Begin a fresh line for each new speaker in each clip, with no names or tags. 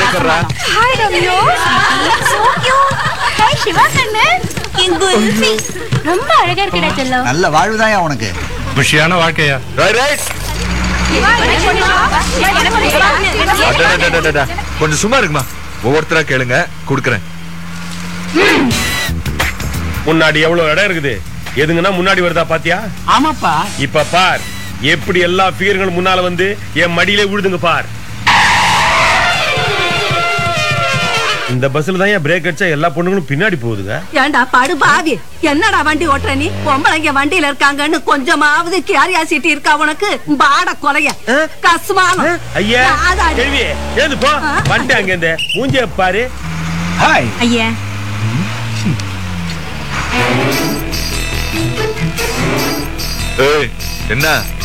உட்கார்றா.
ஹாய் ரம்யோ so cute hi Siva கண்ணு என் குல்ஃபி ரொம்ப அழகா இருக்குடா செல்லம்
நல்ல வாழ்வுதாயா உனக்கு
குஷியான வாழ்க்கையா
ரைட் ரைட் அடடடடடடா. கொஞ்சம் சும்மா இருக்குமா ஒவ்வொருத்தரா கேளுங்க குடுக்கறேன்
முன்னாடி எவ்வளவு இடம் இருக்குது எதுங்கன்னா முன்னாடி வருதா பாத்தியா
ஆமாப்பா
இப்ப பார் எப்படி எல்லா ஃபிகர்களும் முன்னால வந்து என் மடியிலே விழுதுங்க பார் இந்த பஸ்ல தான் ஏன் பிரேக் அடிச்சா எல்லா பொண்ணுங்களும் பின்னாடி போகுதுங்க
ஏண்டா படு பாவி என்னடா வண்டி ஓட்டுற நீ பொம்பளைங்க வண்டியில இருக்காங்கன்னு கொஞ்சமாவது கியாரியாசிட்டி இருக்கா உனக்கு பாட கொலைய கசுமானம்
ஐயா
அதாடி.
கேள்வி எழுந்து போ
ஆ.
வண்டி அங்க இந்த மூஞ்சிய பாரு
ஹாய்
ஐயா
ஏய் என்ன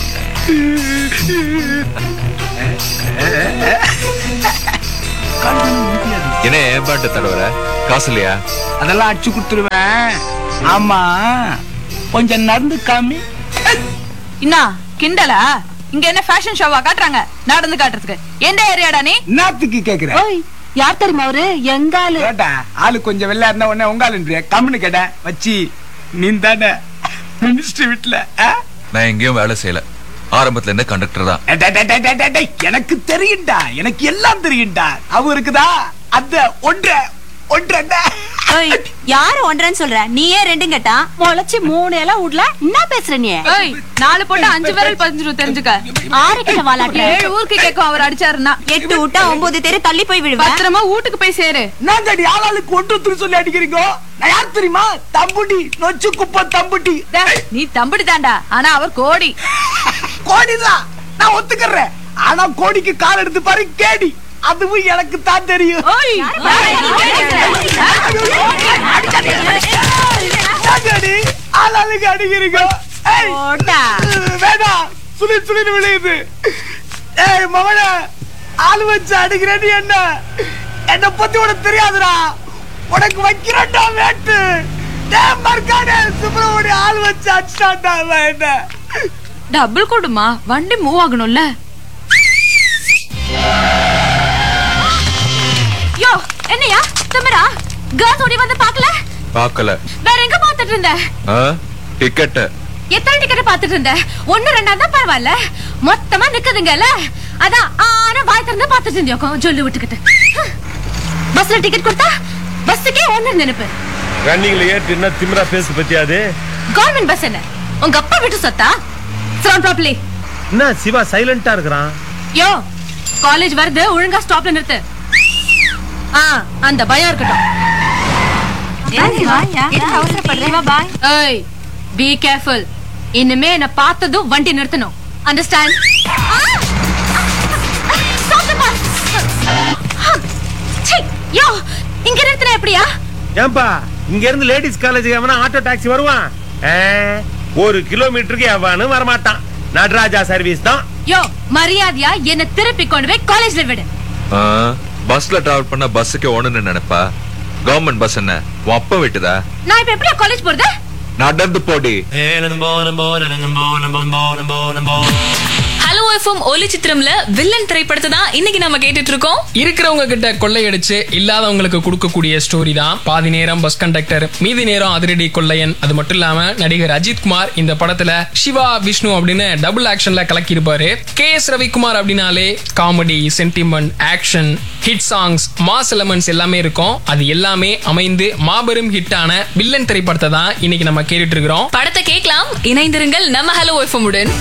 என்ன ஏன் பாட்டு தடவர காசு இல்லையா
அதெல்லாம் அடிச்சு கொடுத்துருவேன் ஆமா கொஞ்சம் நடந்து காமி
என்ன கிண்டலா இங்க என்ன ஃபேஷன் ஷோவா காட்டுறாங்க நடந்து காட்டுறதுக்கு எந்த ஏரியாடா நீ
என்னத்துக்கு கேக்குறேன்
ஓய் யார் தெரியுமா அவரு எங்காலு
கேட்டா ஆளு கொஞ்சம் வெள்ளா இருந்தா உடனே உங்காலுன்றிய கம்முன்னு கேட்ட வச்சி நீ தானே மினிஸ்டர் வீட்டுல ஆ?
நான் எங்கேயும் வேலை செய்யல ஆரம்பத்துல இருந்தே கண்டக்டர் தான்
டே, டே, டே, டே, டே, டே, டே, எனக்கு தெரியும்டா எனக்கு எல்லாம் தெரியும்டா அவ இருக்குதா அந்த ஒன்ற ஒன்ற
ஓய் யாரு ஒன்றன்னு சொல்ற நீயே ரெண்டும் கேட்டா
முளைச்சு மூணு எல்லாம் விடல என்ன பேசுற நீ
ஏய் நாலு போட்டு அஞ்சு விரல் பதிஞ்சிரும் தெரிஞ்சுக்க
ஆறு கிட்ட வாலாட்ட
ஏழு ஊருக்கு கேட்கும் அவர் அடிச்சாருன்னா
எட்டு விட்டா ஒன்பது தெரு தள்ளி போய் விடுவேன்
பத்திரமா வீட்டுக்கு போய் சேரு
நான் தடி ஆளாளுக்கு ஒன்று சொல்லி அடிக்கிறீங்க நான் யார் தெரியுமா தம்புடி நொச்சு குப்பை தம்புடி
டேய், நீ தம்பிடி தாண்டா ஆனா அவர் கோடி
கோடிதான் நான் ஒத்துக்கிறேன் ஆனா கோடிக்கு கால் எடுத்து பாரு கேடி அதுவும் எனக்கு தான் தெரியும்
ஓய்
என்னடி ஆளாளுக்கு அடிக்கிறீங்க ஏய்,
போடா.
வேணாம் சுழி சுழி விழுகுது ஏய் மவன ஆள் வச்சு அடிக்கிறேன்னு என்ன என்ன பத்தி உனக்கு தெரியாதுடா உனக்கு வைக்கிறேன்டா வேட்டு டேய் மர்க்கானே சுப்பிரமணிய ஆள் வச்சு அடிச்சான்டா அவன் என்ன
டபுள் கொடுமா வண்டி மூவ் ஆகணும்ல யோ என்னையா திமிரா கேர்ள்ஸ் ஓடி வந்து பார்க்கல
பார்க்கல
வேற எங்க பாத்துட்டு இருந்த
டிக்கெட்
எத்தனை டிக்கெட் பாத்துட்டு இருந்த ஒண்ணு ரெண்டா தான் பரவாயில்ல மொத்தமா நிக்குதுங்கல்ல அதான் ஆனா வாய் திறந்து பாத்துட்டு இருந்தியோக்கோ சொல்லி விட்டுக்கிட்டு பஸ்ல டிக்கெட் கொடுத்தா பஸ்ஸுக்கே ஒண்ணு நினைப்பு
ரன்னிங்ல ஏறிட்டு என்ன திமிரா பேசு பத்தியாது
கவர்மெண்ட் பஸ் என்ன உங்க அப்பா வீட்டு சொத்தா சவுண்ட் ப்ராப்பர்லி
என்ன சிவா சைலண்டா இருக்கிறான்
யோ காலேஜ் வருது ஒழுங்கா ஸ்டாப்ல நிறுத்து ஆ அந்த பயம் இருக்கட்டும்
பாய்
ஏய் பி கேர்ஃபுல் இனிமே என்ன பார்த்ததும் வண்டி நிறுத்தணும் அண்டர்ஸ்டாண்ட் யோ இங்க நிறுத்தின எப்படியா
ஏன்பா இங்க இருந்து லேடிஸ் காலேஜுக்கு எவனா ஆட்டோ டாக்ஸி வருவான் ஆ, ஒரு கிலோமீட்டருக்கு எவனும் வரமாட்டான் நடராஜா சர்வீஸ் தான்
யோ மரியாதையா என்ன திருப்பி கொண்டு போய் காலேஜ்ல விடு
பஸ்ல டிராவல் பண்ண பஸ்ஸுக்கு ஒண்ணுன்னு நினைப்பா கவர்மெண்ட் பஸ் என்ன உன் அப்பா விட்டுதா
நான் இப்ப எப்படியா காலேஜ் போறது
நடந்து போடி
ஹலோ எஃப்எம் ஒலி சித்திரம்ல வில்லன் திரைப்படத்தை தான் இன்னைக்கு நம்ம கேட்டுட்டு இருக்கோம்
இருக்கிறவங்க கிட்ட கொள்ளையடிச்சு இல்லாதவங்களுக்கு கொடுக்கக்கூடிய ஸ்டோரி தான் பாதி நேரம் பஸ் கண்டக்டர் மீதி நேரம் அதிரடி கொள்ளையன் அது மட்டும் இல்லாம நடிகர் அஜித் குமார் இந்த படத்துல சிவா விஷ்ணு அப்படின்னு டபுள் ஆக்ஷன்ல கலக்கி இருப்பாரு கே எஸ் ரவிக்குமார் அப்படின்னாலே comedy sentiment action hit songs mass elements எல்லாமே இருக்கும் அது எல்லாமே அமைந்து மாபெரும் ஹிட்டான வில்லன் திரைப்படத்தை தான் இன்னைக்கு நம்ம கேட்டுட்டு இருக்கிறோம்
படத்தை கேட்கலாம் இணைந்திருங்கள் நம்ம ஹலோ எஃப்எம் உடன்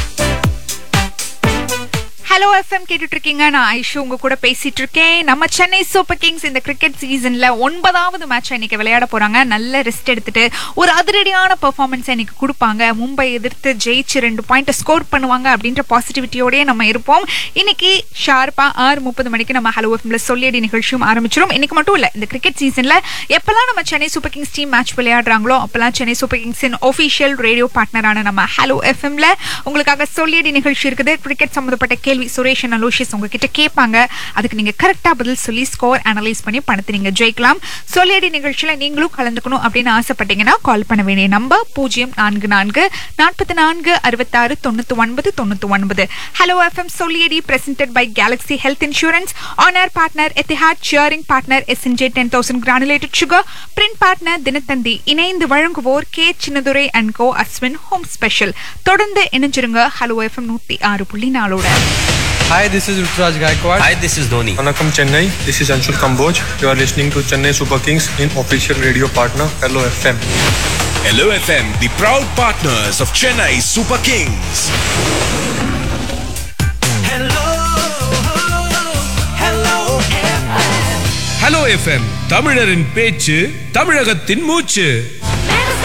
ஹலோ எஃப்எம் கேட்டுட்டு இருக்கீங்க நான் ஐஷு உங்க கூட பேசிட்டு இருக்கேன் நம்ம சென்னை சூப்பர் கிங்ஸ் இந்த கிரிக்கெட் சீசன்ல ஒன்பதாவது மேட்ச் இன்னைக்கு விளையாட போறாங்க நல்ல ரெஸ்ட் எடுத்துட்டு ஒரு அதிரடியான பெர்ஃபார்மன்ஸ் இன்னைக்கு கொடுப்பாங்க மும்பை எதிர்த்து ஜெயிச்சு ரெண்டு பாயிண்ட் ஸ்கோர் பண்ணுவாங்க அப்படின்ற பாசிட்டிவிட்டியோடய நம்ம இருப்போம் இன்னைக்கு ஷார்ப்பா ஆறு முப்பது மணிக்கு நம்ம ஹலோ எஃப்எம்ல சொல்லியடி நிகழ்ச்சியும் ஆரம்பிச்சிடும் இன்னைக்கு மட்டும் இல்ல இந்த கிரிக்கெட் சீசன்ல எப்பெல்லாம் நம்ம Chennai super kings team match விளையாடுறாங்களோ அப்பெல்லாம் சென்னை சூப்பர் கிங்ஸின் ஒஃபிஷியல் ரேடியோ பார்ட்னரான நம்ம ஹலோ எஃப்எம்ல உங்களுக்காக சொல்லியடி நிகழ்ச்சி இருக்குது கிரிக்கெட் சம்பந்தப்பட்ட கேள்வி கேள்வி சுரேஷ் and அலோஷியஸ் உங்ககிட்ட கேட்பாங்க அதுக்கு நீங்க கரெக்டா பதில் சொல்லி ஸ்கோர் அனலைஸ் பண்ணி பணத்தை நீங்க ஜெயிக்கலாம் சொல்லியடி நிகழ்ச்சியில நீங்களும் கலந்துக்கணும் அப்படின்னு ஆசைப்பட்டீங்கன்னா கால் பண்ண வேண்டிய நம்பர் பூஜ்ஜியம் நான்கு நான்கு நாற்பத்தி நான்கு அறுபத்தாறு தொண்ணூத்தி ஒன்பது தொண்ணூத்தி ஒன்பது ஹலோ எஃப்எம் சொல்லியடி presented by Galaxy health insurance honour partner Etihad cheering partner SNJ ten thousand granulated sugar print partner Dinathanthi இணைந்து வழங்குவோர் K Chinnadurai and co Ashwin home special தொடர்ந்து இணைஞ்சிருங்க ஹலோ எஃப்எம் நூத்தி ஆறு புள்ளி நாலோட
Hi, this is Ruturaj Gaikwad. Hi, this is Dhoni.
Vanakkam Chennai, this is Anshul Kamboj. You are listening to Chennai Super Kings in official radio partner Hello FM.
Hello FM, the proud partners of Chennai Super Kings.
Hello FM தமிழரின் பேச்சு தமிழகத்தின் மூச்சு